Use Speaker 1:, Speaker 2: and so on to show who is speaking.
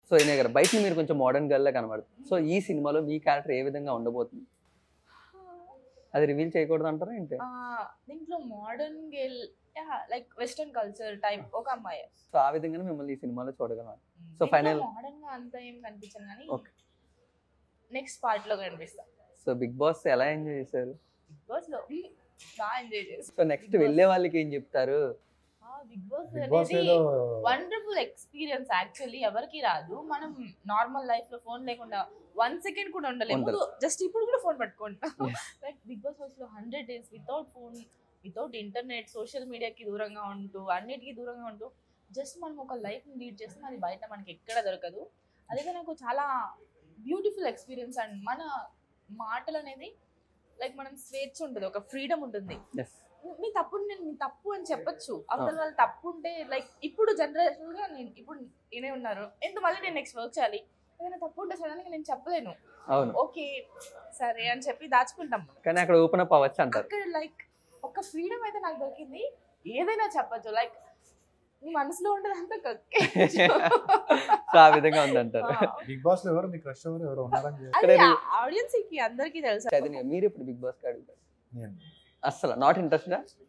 Speaker 1: So ఈయన గారు బయట మీరు కొంచెం మోడర్న్ గర్ల్ లా కనబడుతుంది సో ఈ సినిమాలో మీ క్యారెక్టర్ ఏ విధంగా ఉండబోతుంది అది రివీల్ చేయకూడదు అంటారా ఏంటి
Speaker 2: ఆ, దీంట్లో modern girl like western culture type ఒక అమ్మాయి
Speaker 1: సో ఆ విధంగానే మిమ్మల్ని ఈ సినిమాలో చూడగలం So final-
Speaker 2: మోడర్న్ గా అంత ఏం కనిపించను కానీ
Speaker 1: Okay.
Speaker 2: నెక్స్ట్ పార్ట్ లో కనిపిస్తా
Speaker 1: సో బిగ్ బాస్ ఎలా ఎంజాయ్ చేశారు
Speaker 2: బిగ్ బాస్ లో మ్, బాగా ఎంజాయ్ చేస్తాం
Speaker 1: సో నెక్స్ట్ వెళ్ళే వాళ్ళకి ఏం చెప్తారు
Speaker 2: బిగ్ బాస్
Speaker 3: బిగ్ బాస్
Speaker 2: అనేది
Speaker 3: ఏదో
Speaker 2: వండర్ఫుల్ ఎక్స్పీరియన్స్ యాక్చువల్లీ ఎవరికి రాదు మనం నార్మల్ లైఫ్ లో ఫోన్ లేకుండా వన్ సెకండ్ కూడా ఉండలేము
Speaker 1: ఉండదు.
Speaker 2: జస్ట్ ఇప్పుడు కూడా ఫోన్ పట్టుకుంటా
Speaker 1: Yes.
Speaker 2: Like Bigg Boss house లో hundred days without phone without internet social మీడియాకి దూరంగా ఉంటూ అన్నిటికీ దూరంగా ఉంటూ జస్ట్ మనం ఒక లైఫ్ లీడ్ చేస్తే అది బయట మనకి ఎక్కడ దొరకదు అదైతే నాకు చాలా బ్యూటిఫుల్ ఎక్స్పీరియన్స్ అండ్ మన మాటలు అనేది లైక్ మనం స్వేచ్ఛ ఉంటుంది ఒక ఫ్రీడమ్ ఉంటుంది
Speaker 1: ఎస్
Speaker 2: మీ తప్పు నేను మీ తప్పు అని చెప్పొచ్చు అవతల వాళ్ళు తప్పు ఉంటే లైక్ ఇప్పుడు జనరేషన్ గా నేను ఇప్పుడు నేనే ఉన్నారు ఎందుకు మళ్ళీ నేను నెక్స్ట్ వర్క్ చేయాలి ఏదైనా తప్పు ఉంటే సడన్ గా నేను చెప్పలేను
Speaker 1: అవును
Speaker 2: ఓకే సరే అని చెప్పి దాచుకుంటాం
Speaker 1: కానీ అక్కడ ఓపెన్ అప్ అవ్వచ్చు అంటారు
Speaker 2: అక్కడ లైక్ ఒక ఫ్రీడమ్ అయితే నాకు దొరికింది ఏదైనా చెప్పొచ్చు లైక్ నీ మనసులో ఉండదంతా కక్కే
Speaker 1: సో ఆ విధంగా ఉందంటారు
Speaker 3: బిగ్ బాస్ లో ఎవరు మీ క్రష్ ఎవరు ఎవరు ఉన్నారని చెప్పి
Speaker 2: అది
Speaker 1: ఇక్కడ
Speaker 2: ఆడియన్స్ కి అందరికీ తెలుసు
Speaker 1: చదివి మీరు ఇప్పుడు బిగ్ బాస్ కి అడుగుతారు
Speaker 3: నేను
Speaker 1: అస్సలు నాట్ ఇంట్రెస్ట్